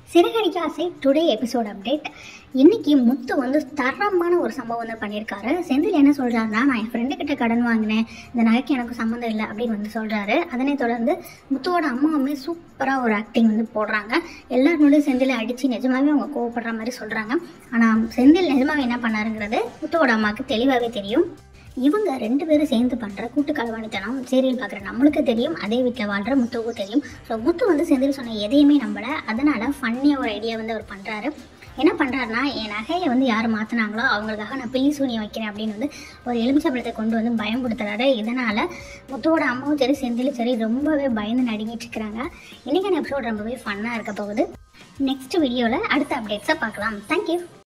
சிறகடிக்க ஆசை today episode update இன்னைக்கு முத்து வந்து தரமான ஒரு சம்பவம் வந்து பண்ணியிருக்காரு செந்தில் என்ன சொல்றாருன்னா நான் என் ஃப்ரெண்டு கிட்ட கடன் வாங்கினேன் இந்த நகைக்கு எனக்கு சம்மந்தம் இல்லை அப்படின்னு வந்து சொல்றாரு அதனை தொடர்ந்து முத்துவோட அம்மாவுமே சூப்பராக ஒரு ஆக்டிங் வந்து போடுறாங்க எல்லாருமே செந்திலை அடிச்சு நிஜமாவே அவங்க கோவப்படுற மாதிரி சொல்றாங்க ஆனால் செந்தில் நிஜமாவே என்ன பண்ணாருங்கிறது முத்துவோட அம்மாவுக்கு தெளிவாகவே தெரியும் இவங்க ரெண்டு பேரும் சேர்ந்து பண்ணுற கூட்டு களவாணித்தனம் சீரியல் பார்க்குற நம்மளுக்கு தெரியும் அதே வீட்டில் வாழ்கிற முத்துவுக்கும் தெரியும் ஸோ முத்து வந்து செந்தில் சொன்ன எதையுமே நம்பலை அதனால் ஃபன்னியாக ஒரு ஐடியா வந்து அவர் பண்ணுறாரு என்ன பண்ணுறாருனா என் நகையை வந்து யார் மாற்றினாங்களோ அவங்களுக்காக நான் பில்லி சூனியம் வைக்கிறேன் அப்படின்னு வந்து ஒரு எலுமிச்சம்பழத்தை கொண்டு வந்து பயன்படுத்துறாரு இதனால் முத்துவோட அம்மாவும் சரி செந்திலும் சரி ரொம்பவே பயந்து நடுங்கிட்டு இருக்கிறாங்க இன்றைக்கான எபிசோட் ரொம்பவே ஃபன்னாக இருக்க போகுது நெக்ஸ்ட் வீடியோவில் அடுத்த அப்டேட்ஸை பார்க்கலாம் தேங்க்யூ